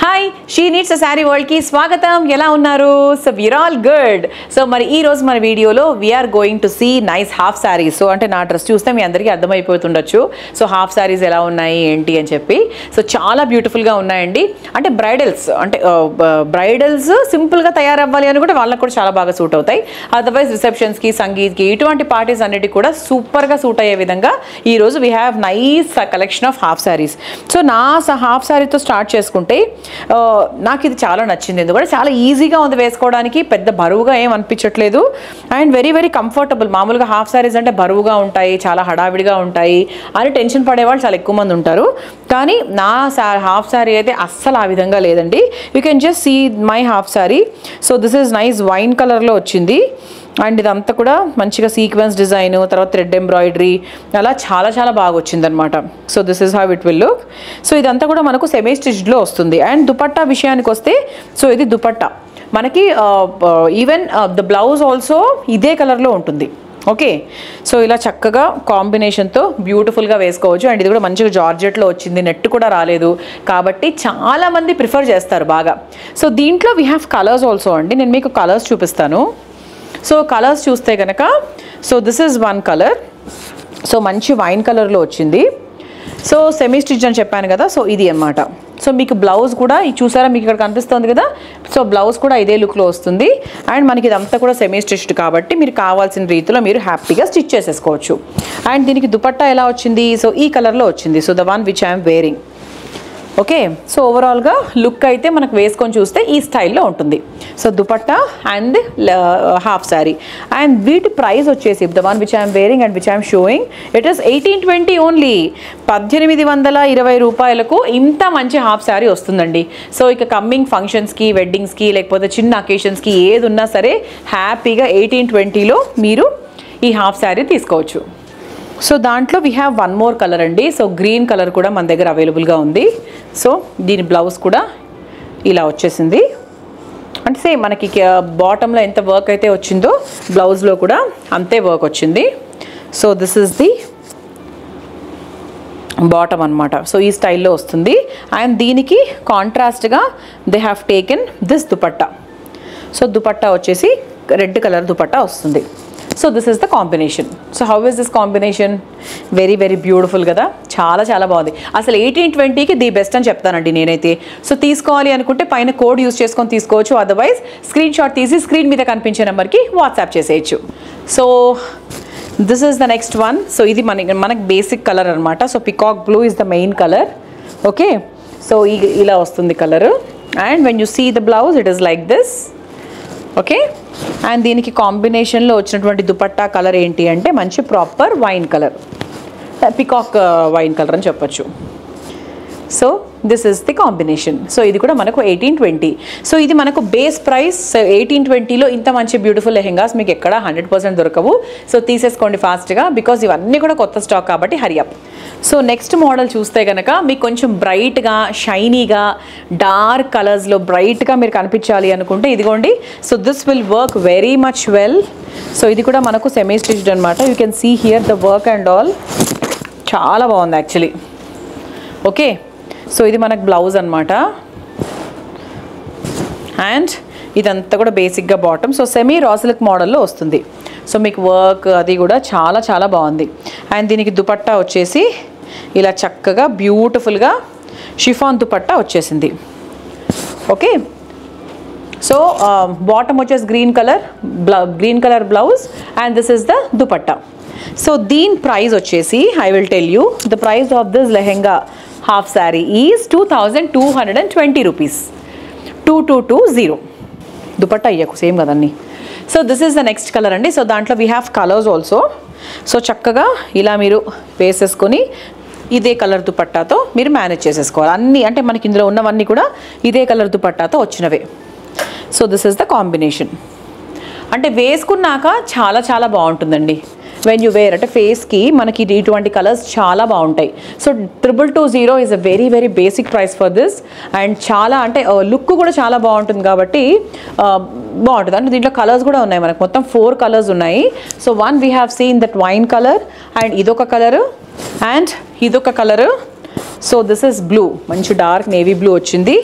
hi she needs a sari వరల్డ్కి స్వాగతం ఎలా ఉన్నారు so we're all good so మరి ఈ రోజు మన వీడియోలో we are going to see nice half saris so అంటే నా డ్రెస్ చూస్తే మీ అందరికీ అర్థమైపోతుండొచ్చు సో హాఫ్ శారీస్ ఎలా ఉన్నాయి ఏంటి అని చెప్పి సో చాలా బ్యూటిఫుల్గా ఉన్నాయండి అంటే బ్రైడల్స్ అంటే బ్రైడల్స్ సింపుల్గా తయారవ్వాలి అని కూడా వాళ్ళకి కూడా చాలా బాగా సూట్ అవుతాయి అదర్వైజ్ రిసెప్షన్స్కి సంగీత్కి ఇటువంటి పార్టీస్ అన్నిటికీ కూడా సూపర్గా సూట్ అయ్యే విధంగా ఈరోజు we have nice collection of half saris so నా హాఫ్ శారీతో స్టార్ట్ చేసుకుంటే ఆ, నాకు ఇది చాలా నచ్చింది ఎందుకంటే చాలా ఈజీగా ఉంది వేసుకోవడానికి పెద్ద బరువుగా ఏం అనిపించట్లేదు అండ్ వెరీ వెరీ కంఫర్టబుల్ మామూలుగా హాఫ్ శారీస్ అంటే బరువుగా ఉంటాయి చాలా హడావిడిగా ఉంటాయి అని టెన్షన్ పడేవాళ్ళు చాలా ఎక్కువ మంది ఉంటారు కానీ నా సా హాఫ్ శారీ అయితే అస్సలు ఆ విధంగా లేదండి you can just see my half sari so this is nice wine కలర్లో వచ్చింది అండ్ ఇదంతా కూడా మంచిగా సీక్వెన్స్ డిజైన్ తర్వాత థ్రెడ్ ఎంబ్రాయిడరీ అలా చాలా చాలా బాగా వచ్చిందనమాట so this is how it will look so ఇదంతా కూడా మనకు సెమీ స్టిచ్డ్లో వస్తుంది అండ్ దుపట్టా విషయానికి వస్తే సో ఇది దుపట్టా మనకి ఈవెన్ ద బ్లౌజ్ ఆల్సో ఇదే కలర్లో ఉంటుంది ఓకే సో ఇలా చక్కగా కాంబినేషన్తో బ్యూటిఫుల్గా వేసుకోవచ్చు అండ్ ఇది కూడా మంచిగా జార్జెట్లో వచ్చింది నెట్ కూడా రాలేదు కాబట్టి చాలామంది ప్రిఫర్ చేస్తారు బాగా సో దీంట్లో వీ హ్యావ్ కలర్స్ ఆల్సో అండి నేను మీకు కలర్స్ చూపిస్తాను సో కలర్స్ చూస్తే కనుక so this is one colour so మంచి వైన్ కలర్లో వచ్చింది సో సెమీ స్టిచ్ అని చెప్పాను కదా సో ఇది అన్నమాట సో మీకు బ్లౌజ్ కూడా ఇది చూసారా మీకు ఇక్కడ కనిపిస్తుంది కదా సో బ్లౌజ్ కూడా ఇదే లుక్లో వస్తుంది అండ్ మనకి ఇదంతా కూడా సెమీ స్టిచ్డ్ కాబట్టి మీరు కావాల్సిన రీతిలో మీరు హ్యాపీగా స్టిచ్ చేసేసుకోవచ్చు అండ్ దీనికి దుపట్టా ఎలా వచ్చింది సో ఈ కలర్లో వచ్చింది so the one which I'm wearing okay so ఓవరాల్గా లుక్ అయితే మనకు వేసుకొని చూస్తే ఈ స్టైల్లో ఉంటుంది so dupatta and half sari and వీటి ప్రైస్ వచ్చేసి the one which I'm wearing and which I'm showing it is eighteen twenty only పద్దెనిమిది వందల ఇరవై రూపాయలకు ఇంత మంచి హాఫ్ శారీ వస్తుందండి సో ఇక కమ్మింగ్ ఫంక్షన్స్కి వెడ్డింగ్స్కి లేకపోతే చిన్న అకేషన్స్కి ఏది ఉన్నా సరే హ్యాపీగా ఎయిటీన్ ట్వంటీలో మీరు ఈ హాఫ్ శారీ తీసుకోవచ్చు సో దాంట్లో we have one more colour అండి సో గ్రీన్ కలర్ కూడా మన దగ్గర అవైలబుల్గా ఉంది సో దీని బ్లౌజ్ కూడా ఇలా వచ్చేసింది అంటే సేమ్ మనకి బాటంలో ఎంత వర్క్ అయితే వచ్చిందో బ్లౌజ్లో కూడా అంతే వర్క్ వచ్చింది so this is the bottom అనమాట సో ఈ స్టైల్లో వస్తుంది అండ్ దీనికి కాంట్రాస్ట్గా they have taken this dupatta so dupatta వచ్చేసి రెడ్ కలర్ దుపట్టా వస్తుంది so this is the combination so how is this combination very very beautiful కదా చాలా చాలా బాగుంది అసలు ఎయిటీన్ ట్వంటీకి ది బెస్ట్ అని చెప్తానండి నేనైతే సో తీసుకోవాలి అనుకుంటే పైన కోడ్ యూస్ చేసుకొని తీసుకోవచ్చు అదర్వైజ్ స్క్రీన్ షాట్ తీసి స్క్రీన్ మీద కనిపించే నెంబర్కి వాట్సాప్ చేసేయచ్చు so this is the next one so ఇది మన మనకి బేసిక్ కలర్ అనమాట so peacock blue is the main colour okay so ఈ ఇలా వస్తుంది colour and when you see the blouse it is like this okay and దీనికి కాంబినేషన్లో వచ్చినటువంటి దుపట్టా కలర్ ఏంటి అంటే మంచి proper wine colour peacock wine colour అని చెప్పొచ్చు so this is the combination so ఇది కూడా మనకు ఎయిటీన్ ట్వంటీ సో ఇది మనకు బేస్ ప్రైస్ ఎయిటీన్ ట్వంటీలో ఇంత మంచి బ్యూటిఫుల్ లెహెంగాస్ మీకు ఎక్కడ హండ్రెడ్ పర్సెంట్ దొరకవు సో తీసేసుకోండి ఫాస్ట్గా బికాజ్ ఇవన్నీ కూడా కొత్త స్టాక్ కాబట్టి హరియప్ సో నెక్స్ట్ మోడల్ చూస్తే కనుక మీకు కొంచెం బ్రైట్గా షైనీగా డార్క్ కలర్స్లో బ్రైట్గా మీరు కనిపించాలి అనుకుంటే ఇదిగోండి so this will work very much well so ఇది కూడా మనకు సెమీ స్టిచ్డ్ అనమాట you can see here the work and all చాలా బాగుంది యాక్చువల్లీ ఓకే సో ఇది మనకు బ్లౌజ్ అనమాట అండ్ ఇదంతా కూడా బేసిక్గా బాటమ్ సో సెమీ రాసిలిక్ మోడల్లో వస్తుంది సో మీకు వర్క్ అది కూడా చాలా చాలా బాగుంది అండ్ దీనికి దుపట్టా వచ్చేసి ఇలా చక్కగా బ్యూటిఫుల్గా షిఫాన్ దుపట్టా వచ్చేసింది ఓకే సో బాటమ్ వచ్చేసి green colour blouse green colour blouse and this is the dupatta so దీని ప్రైస్ వచ్చేసి I will tell you the price of this lehenga half sari is two thousand two hundred and twenty rupees two two two zero dupatta అయ్యకు same కదండి so this is the next colour అండి so దాంట్లో we have colours also so చక్కగా ఇలా మీరు వేసేసుకొని ఇదే colour దుపట్టాతో మీరు మేనేజ్ చేసేసుకోవాలి అన్నీ అంటే మనకి ఇందులో ఉన్నవన్నీ కూడా ఇదే కలర్ దుపట్టాతో వచ్చినవే so this is the combination అంటే వేసుకున్నాక చాలా చాలా బాగుంటుందండి వెన్ యూ వేర్ అంటే ఫేస్కి మనకి ఇది- ఇటువంటి కలర్స్ చాలా బాగుంటాయి so triple two zero is a very very basic price for this and చాలా అంటే లుక్ కూడా చాలా బాగుంటుంది కాబట్టి ఆ, బాగుంటుంది అంటే దీంట్లో కలర్స్ కూడా ఉన్నాయి మనకు మొత్తం ఫోర్ కలర్స్ ఉన్నాయి so one we have seen that wine colour and ఇదొక కలరు అండ్ ఇదొక colour so this is blue మంచి డార్క్ నేవీ బ్లూ వచ్చింది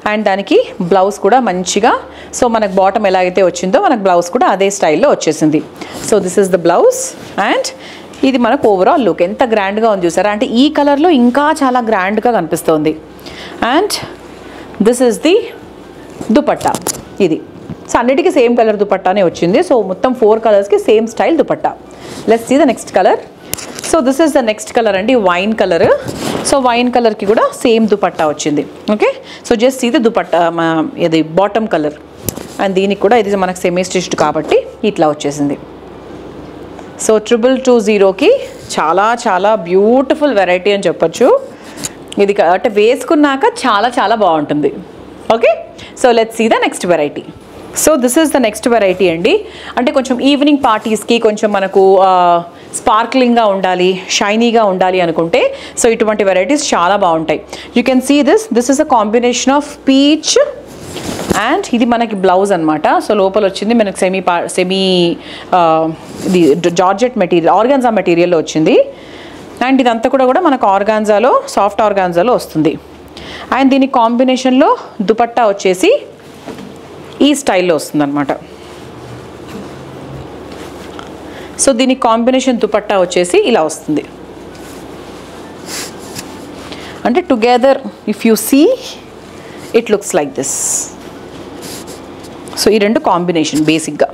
అండ్ దానికి బ్లౌజ్ కూడా మంచిగా సో మనకు బాటమ్ ఎలాగైతే వచ్చిందో మనకు బ్లౌజ్ కూడా అదే స్టైల్లో వచ్చేసింది so this is the blouse and ఇది మనకు ఓవరాల్ లుక్ ఎంత గ్రాండ్గా ఉంది చూసారా అంటే ఈ కలర్లో ఇంకా చాలా గ్రాండ్గా కనిపిస్తుంది and this is the dupatta ఇది సో అన్నిటికీ సేమ్ కలర్ దుపట్టానే వచ్చింది సో మొత్తం ఫోర్ కలర్స్కి same style dupatta let's see the next colour so this is the next colour అండి వైన్ కలర్ సో వైన్ కలర్కి కూడా సేమ్ దుపట్టా వచ్చింది ఓకే సో జస్ట్ ఇది దుపట్టా మా ఇది బాటమ్ కలర్ అండ్ దీనికి కూడా ఇది మనకు సెమీ స్టిచ్డ్ కాబట్టి ఇట్లా వచ్చేసింది సో ట్రిపుల్ టూ జీరోకి చాలా చాలా బ్యూటిఫుల్ వెరైటీ అని చెప్పొచ్చు ఇది క- అంటే వేసుకున్నాక చాలా చాలా బాగుంటుంది okay so let's see the next variety so this is the next variety అండి అంటే కొంచెం ఈవినింగ్ పార్టీస్కి కొంచెం మనకు స్పార్క్లింగ్గా ఉండాలి షైనీగా ఉండాలి అనుకుంటే సో ఇటువంటి వెరైటీస్ చాలా బాగుంటాయి you can see this this is a combination of peach and ఇది మనకి బ్లౌజ్ అనమాట సో లోపల వచ్చింది మనకి సెమీ పా సెమీ ఇది జార్జెట్ మెటీరియల్ ఆర్గాన్జా మెటీరియల్లో వచ్చింది అండ్ ఇదంతా కూడా కూడా మనకు ఆర్గాన్జాలో సాఫ్ట్ ఆర్గాన్జాలో వస్తుంది అండ్ దీని కాంబినేషన్లో దుపట్టా వచ్చేసి ఈ స్టైల్లో వస్తుందన్నమాట సో దీని కాంబినేషన్ దుపట్టా వచ్చేసి ఇలా వస్తుంది అంటే together if you see it looks like this so ఈ రెండు కాంబినేషన్ బేసిక్గా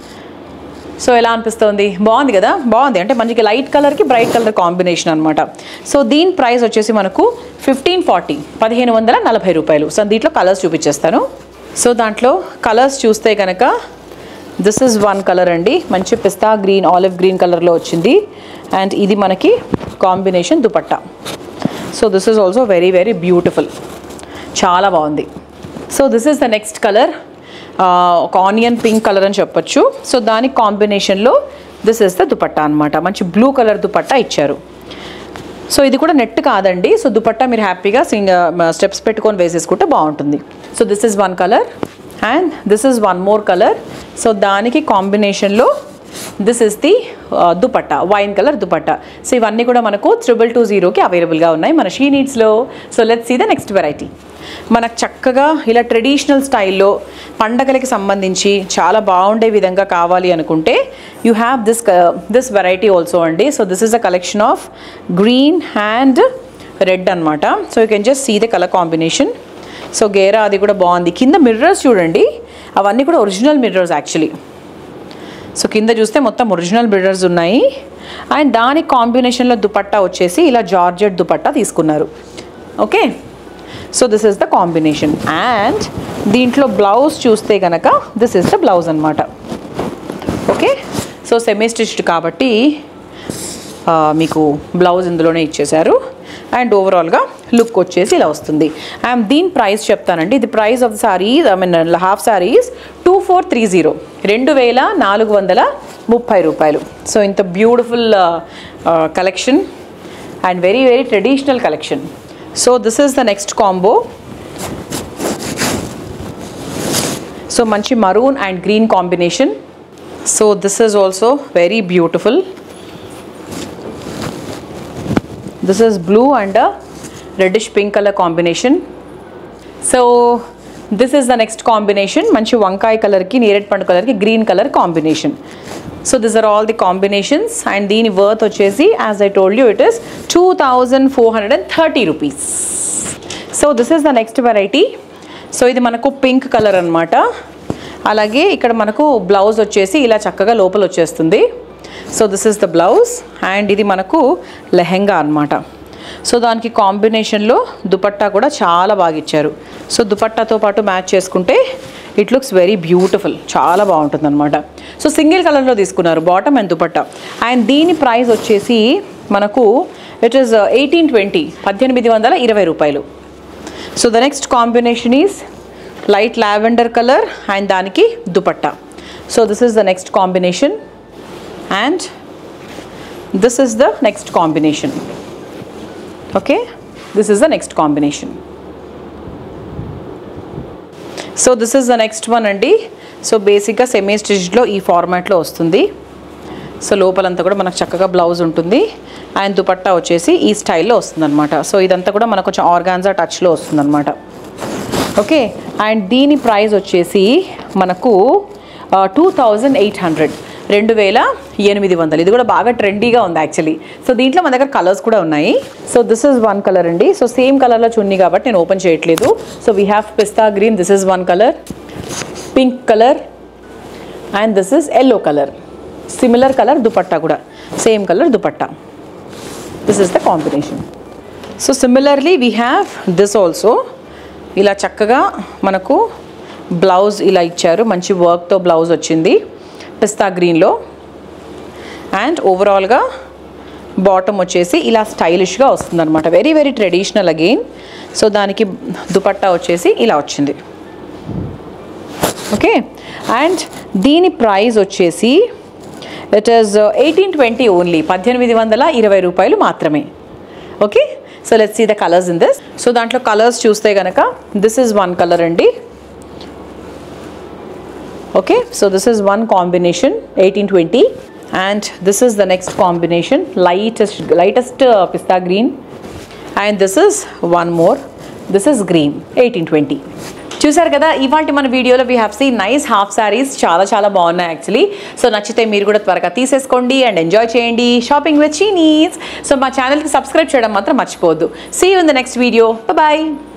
సో ఎలా అనిపిస్తుంది బాగుంది కదా బాగుంది అంటే మంచిగా లైట్ కలర్కి బ్రైట్ కలర్ కాంబినేషన్ అనమాట సో దీని ప్రైస్ వచ్చేసి మనకు ఫిఫ్టీన్ ఫార్టీ పదిహేను వందల నలభై రూపాయలు సో దీంట్లో కలర్స్ చూపించేస్తాను సో దాంట్లో కలర్స్ చూస్తే కనుక దిస్ ఇస్ వన్ కలర్ అండి మంచి పిస్తా గ్రీన్ ఆలివ్ గ్రీన్ కలర్లో వచ్చింది అండ్ ఇది మనకి combination dupatta so this is also very very beautiful చాలా బాగుంది so this is the next colour ఒక ఆనియన్ పింక్ కలర్ అని చెప్పొచ్చు సో దాని కాంబినేషన్లో దిస్ ఇస్ ద దుపట్టా అనమాట మంచి బ్లూ కలర్ దుపట్టా ఇచ్చారు సో ఇది కూడా నెట్ కాదండి సో దుపట్టా మీరు హ్యాపీగా సింగ్ స్టెప్స్ పెట్టుకొని వేసేసుకుంటే బాగుంటుంది so this is one colour and this is one more colour so దానికి కాంబినేషన్లో this is the dupatta wine colour dupatta so ఇవన్నీ కూడా మనకు త్రిబుల్ టూ జీరోకి అవైలబుల్గా ఉన్నాయి మన షీ నీడ్స్లో so let's see the next variety మనకు చక్కగా ఇలా ట్రెడిషనల్ స్టైల్లో పండగలకి సంబంధించి చాలా బాగుండే విధంగా కావాలి అనుకుంటే you have this this variety also అండి so this is a collection of green and red అనమాట so you can just see the colour combination so గేరా అది కూడా బాగుంది కింద మిర్రర్స్ చూడండి అవన్నీ కూడా ఒరిజినల్ మిర్రర్స్ యాక్చువల్లీ సో కింద చూస్తే మొత్తం ఒరిజినల్ మిర్రర్స్ ఉన్నాయి అండ్ దాని కాంబినేషన్లో దుపట్టా వచ్చేసి ఇలా జార్జెట్ దుపట్టా తీసుకున్నారు okay so this is the combination and దీంట్లో బ్లౌజ్ చూస్తే కనుక దిస్ ఇస్ ద బ్లౌజ్ అనమాట ఓకే సో సెమీ స్టిచ్డ్ కాబట్టి ఆ, మీకు బ్లౌజ్ ఇందులోనే ఇచ్చేశారు అండ్ ఓవరాల్గా లుక్ వచ్చేసి ఇలా వస్తుంది అండ్ దీని ప్రైస్ చెప్తానండి ఇది price of the saris I mean half saris two four three zero రెండు వేల నాలుగు వందల ముప్పై రూపాయలు సో ఇంత beautiful collection and very very traditional collection so this is the next combo so మంచి maroon and green combination so this is also very beautiful this is blue and reddish pink colour combination so this is the next combination మంచి వంకాయ కలర్కి నేరేడ్ పండు కలర్కి green colour combination so this are all the combinations and దీని worth వచ్చేసి as I told you it is two thousand four hundred and thirty rupees so this is the next variety so ఇది మనకు pink colour అనమాట అలాగే ఇక్కడ మనకు blouse వచ్చేసి ఇలా చక్కగా లోపల వచ్చేస్తుంది so this is the blouse and ఇది మనకు లెహెంగా అన్నమాట సో దానికి కాంబినేషన్లో దుపట్టా కూడా చాలా బాగా ఇచ్చారు సో దుపట్టాతో పాటు మ్యాచ్ చేసుకుంటే ఇట్ లుక్స్ వెరీ బ్యూటిఫుల్ చాలా బాగుంటుంది అనమాట సో సింగిల్ కలర్లో తీసుకున్నారు బాటమ్ అండ్ దుపట్టా అండ్ దీని ప్రైస్ వచ్చేసి మనకు ఇట్ ఈస్ ఎయిటీన్ ట్వంటీ పద్దెనిమిది వందల ఇరవై రూపాయలు so the next combination is light lavender colour and దానికి dupatta so this is the next combination and this is the next combination okay this is the next combination so this is the next one అండి so బేసిక్గా semi స్టిచ్డ్లో ఈ ఫార్మాట్లో వస్తుంది so లోపలంతా కూడా మనకు చక్కగా బ్లౌజ్ ఉంటుంది అండ్ దుపట్టా వచ్చేసి ఈ స్టైల్లో వస్తుందన్నమాట సో ఇదంతా కూడా మనకు కొంచెం ఆర్గాన్జా టచ్లో వస్తుందన్నమాట ఓకే అండ్ దీని ప్రైస్ వచ్చేసి మనకు టూ థౌజండ్ ఎయిట్ హండ్రెడ్ రెండు వేల ఎనిమిది వందలు ఇది కూడా బాగా ట్రెండీగా ఉంది యాక్చువల్లీ సో దీంట్లో మన దగ్గర కలర్స్ కూడా ఉన్నాయి so this is one colour అండి సో సేమ్ కలర్లో చున్నీ కాబట్టి నేను ఓపెన్ చేయట్లేదు so we have pista green this is one colour pink colour and this is yellow colour similar colour dupatta కూడా same colour dupatta this is the combination so similarly we have this also ఇలా చక్కగా మనకు blouse ఇలా ఇచ్చారు మంచి వర్క్తో blouse వచ్చింది పిస్తా గ్రీన్లో అండ్ ఓవరాల్గా బాటమ్ వచ్చేసి ఇలా స్టైలిష్గా వస్తుంది అనమాట very very traditional again so దానికి దుపట్టా వచ్చేసి ఇలా వచ్చింది ఓకే అండ్ దీని ప్రైస్ వచ్చేసి it is eighteen twenty only పద్దెనిమిది వందల ఇరవై రూపాయలు మాత్రమే okay so let's see the colours in this so దాంట్లో కలర్స్ చూస్తే కనుక దిస్ ఇస్ వన్ కలర్ అండి okay so this is one combination eighteen twenty and this is the next combination lightest lightest pista green and this is one more this is green eighteen twenty చూసారు కదా ఇవాళ మన వీడియోలో we have see nice half saris చాలా చాలా బాగున్నాయి actually so నచ్చితే మీరు కూడా త్వరగా తీసేసుకోండి అండ్ ఎంజాయ్ చేయండి షాపింగ్ విత్ చీనీస్ సో మా ఛానల్కి సబ్స్క్రైబ్ చేయడం మాత్రం మర్చిపోవద్దు see you in the next video bye